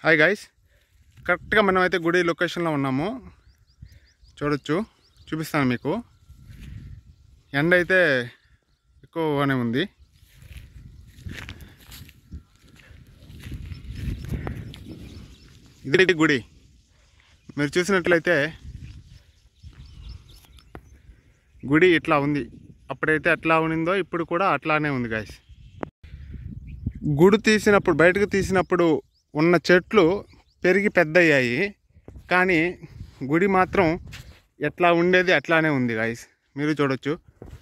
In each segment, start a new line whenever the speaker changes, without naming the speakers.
hi guys కరెక్ట్గా మనం అయితే గుడి లొకేషన్లో ఉన్నాము చూడొచ్చు చూపిస్తాను మీకు ఎండ అయితే ఎక్కువగానే ఉంది ఇది గుడి మీరు చూసినట్లయితే గుడి ఇట్లా ఉంది అప్పుడైతే ఎట్లా ఉన్నిందో ఇప్పుడు కూడా అట్లానే ఉంది గాయస్ గుడి తీసినప్పుడు బయటకు తీసినప్పుడు ఉన్న చెట్లు పెరిగి పెద్దయ్యాయి కానీ గుడి మాత్రం ఎట్లా ఉండేది అట్లానే ఉంది గాయస్ మీరు చూడొచ్చు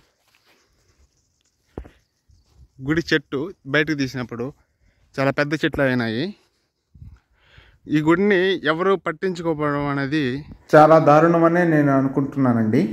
గుడి చెట్టు బయటకు తీసినప్పుడు చాలా పెద్ద చెట్లు అయినాయి ఈ గుడిని ఎవరు పట్టించుకోవడం అనేది
చాలా దారుణమనే నేను అనుకుంటున్నానండి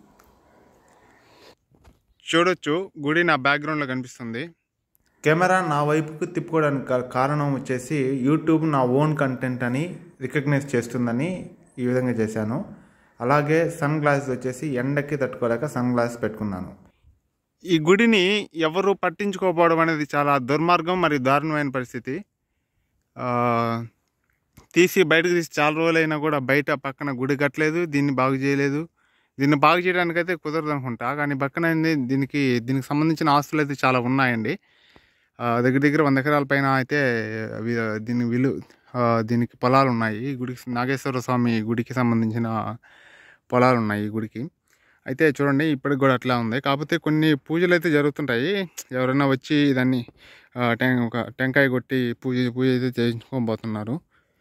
చూడొచ్చు గుడి నా బ్యాక్గ్రౌండ్లో కనిపిస్తుంది
కెమెరా నా వైపుకు తిప్పుకోవడానికి కా- కారణం వచ్చేసి యూట్యూబ్ నా ఓన్ కంటెంట్ అని రికగ్నైజ్ చేస్తుందని ఈ విధంగా చేశాను అలాగే సన్ గ్లాసెస్ వచ్చేసి ఎండకి తట్టుకోలేక సన్ గ్లాసెస్ పెట్టుకున్నాను
ఈ గుడిని ఎవరు పట్టించుకోకపోవడం అనేది చాలా దుర్మార్గం మరియు దారుణమైన పరిస్థితి ఆ, తీసి బయటకు తీసి చాలా రోజులైనా కూడా బయట పక్కన గుడి కట్టలేదు దీన్ని బాగు చేయలేదు దీన్ని బాగు చేయడానికైతే కుదరదు అనుకుంటా కానీ పక్కన ఏంది దీనికి దీనికి సంబంధించిన ఆస్తులు అయితే చాలా ఉన్నాయండి ఆ, దగ్గర దగ్గర వంద ఎకరాల పైన అయితే అవి దీని విలు ఆ, దీనికి పొలాలు ఉన్నాయి ఈ గుడికి నాగేశ్వర స్వామి గుడికి సంబంధించిన పొలాలు ఉన్నాయి ఈ గుడికి అయితే చూడండి ఇప్పటికి కూడా అట్లా ఉంది కాకపోతే కొన్ని పూజలు అయితే జరుగుతుంటాయి ఎవరైనా వచ్చి దాన్ని ఆ, టెం ఒక టెంకాయ కొట్టి పూజ పూజ అయితే చేయించుకోబోతున్నారు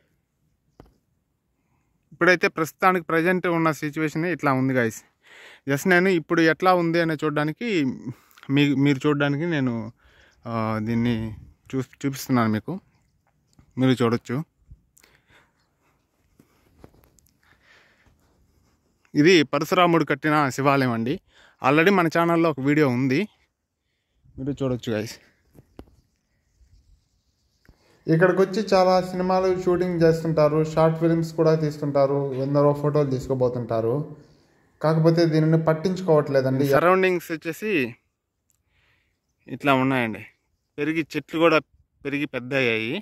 ఇప్పుడైతే ప్రస్తుతానికి ప్రజెంట్ ఉన్న సిచ్యువేషన్ ఇట్లా ఉంది గాయస్ జస్ట్ నేను ఇప్పుడు ఎట్లా ఉంది అని చూడడానికి మీ మీరు చూడడానికి నేను ఆ, దీన్ని చూ చూపిస్తున్నాను మీకు మీరు చూడొచ్చు ఇది పరశురాముడు కట్టిన శివాలయం అండి ఆల్రెడీ మన ఛానల్లో ఒక వీడియో ఉంది మీరు చూడొచ్చు గైస్
ఇక్కడికి వచ్చి చాలా సినిమాలు షూటింగ్ చేస్తుంటారు షార్ట్ ఫిల్మ్స్ కూడా తీస్తుంటారు ఎందరో ఫోటోలు తీసుకోబోతుంటారు కాకపోతే దీనిని పట్టించుకోవట్లేదండి
సరౌండింగ్స్ వచ్చేసి ఇట్లా ఉన్నాయండి పెరిగి చెట్లు కూడా పెరిగి పెద్ద అయ్యాయి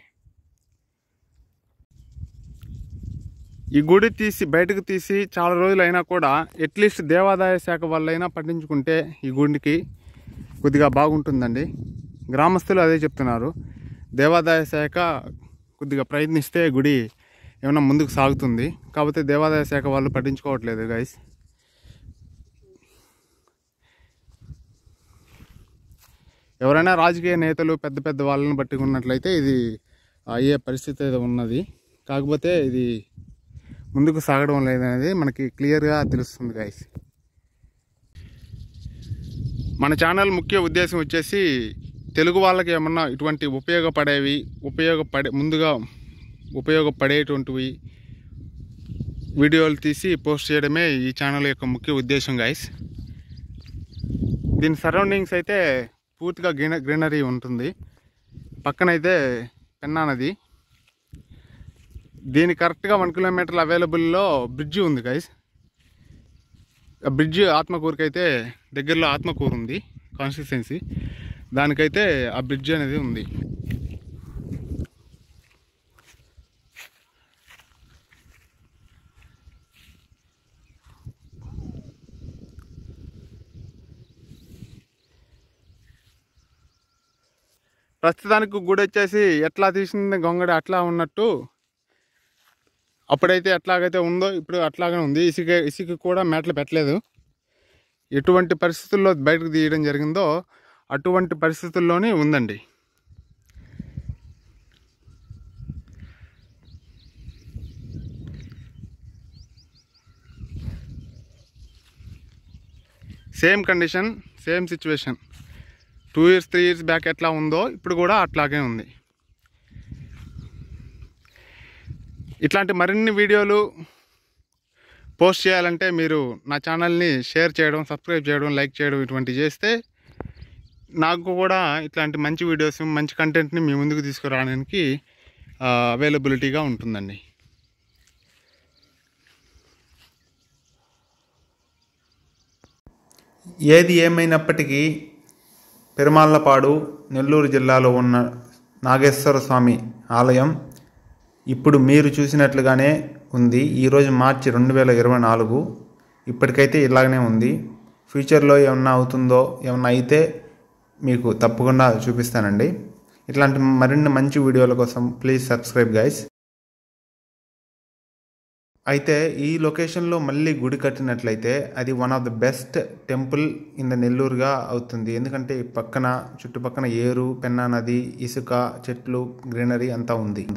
ఈ గుడి తీసి బయటకు తీసి చాలా రోజులు అయినా కూడా అట్లీస్ట్ దేవాదాయ శాఖ వాళ్ళైనా పట్టించుకుంటే ఈ గుడికి కొద్దిగా బాగుంటుందండి గ్రామస్తులు అదే చెప్తున్నారు దేవాదాయ శాఖ కొద్దిగా ప్రయత్నిస్తే గుడి ఏమైనా ముందుకు సాగుతుంది కాకపోతే దేవాదాయ శాఖ వాళ్ళు పట్టించుకోవట్లేదు గైస్ ఎవరైనా రాజకీయ నేతలు పెద్ద పెద్ద వాళ్ళని బట్టి ఉన్నట్లయితే ఇది అయ్యే పరిస్థితి అయితే ఉన్నది కాకపోతే ఇది ముందుకు సాగడం లేదనేది మనకి క్లియర్గా తెలుస్తుంది గైస్ మన ఛానల్ ముఖ్య ఉద్దేశం వచ్చేసి తెలుగు వాళ్ళకి ఏమన్నా ఇటువంటి ఉపయోగపడేవి ఉపయోగపడే ముందుగా ఉపయోగపడేటువంటివి వీడియోలు తీసి పోస్ట్ చేయడమే ఈ ఛానల్ యొక్క ముఖ్య ఉద్దేశం గైస్ దీని సరౌండింగ్స్ అయితే పూర్తిగా గ్రీన గ్రీనరీ ఉంటుంది పక్కనైతే పెన్నా నది దీని కరెక్ట్గా వన్ కిలోమీటర్ల అవైలబుల్లో బ్రిడ్జి ఉంది గైస్ ఆ బ్రిడ్జ్ ఆత్మకూరుకి అయితే దగ్గరలో ఆత్మకూరు ఉంది కాన్స్టిట్యున్సీ దానికైతే ఆ బ్రిడ్జ్ అనేది ఉంది ప్రస్తుతానికి గుడి వచ్చేసి ఎట్లా తీసింది గొంగడి అట్లా ఉన్నట్టు అప్పుడైతే ఎట్లాగైతే ఉందో ఇప్పుడు అట్లాగే ఉంది ఇసుక ఇసుక కూడా మేటలు పెట్టలేదు ఎటువంటి పరిస్థితుల్లో బయటకు తీయడం జరిగిందో అటువంటి పరిస్థితుల్లోనే ఉందండి same condition same situation two years three years back ఎట్లా ఉందో ఇప్పుడు కూడా అట్లాగే ఉంది ఇట్లాంటి మరిన్ని వీడియోలు పోస్ట్ చేయాలంటే మీరు నా ఛానల్ని షేర్ చేయడం సబ్స్క్రైబ్ చేయడం లైక్ చేయడం ఇటువంటి చేస్తే నాకు కూడా ఇట్లాంటి మంచి వీడియోస్ మంచి కంటెంట్ని మీ ముందుకు తీసుకురావడానికి అవైలబిలిటీగా ఉంటుందండి
ఏది ఏమైనప్పటికీ పెరుమాళ్ళపాడు నెల్లూరు జిల్లాలో ఉన్న నాగేశ్వర స్వామి ఆలయం ఇప్పుడు మీరు చూసినట్లుగానే ఉంది ఈరోజు మార్చి రెండు వేల ఇరవై నాలుగు ఇప్పటికైతే ఇలాగనే ఉంది ఫ్యూచర్లో ఏమన్నా అవుతుందో ఏమన్నా అయితే మీకు తప్పకుండా చూపిస్తానండి ఇట్లాంటి మరిన్ని మంచి వీడియోల కోసం ప్లీజ్ సబ్స్క్రైబ్ గైస్ అయితే ఈ లొకేషన్లో మళ్ళీ గుడి కట్టినట్లయితే అది one of the best temple in the నెల్లూరుగా అవుతుంది ఎందుకంటే ఈ పక్కన చుట్టుపక్కన ఏరు పెన్నా నది ఇసుక చెట్లు గ్రీనరీ అంతా ఉంది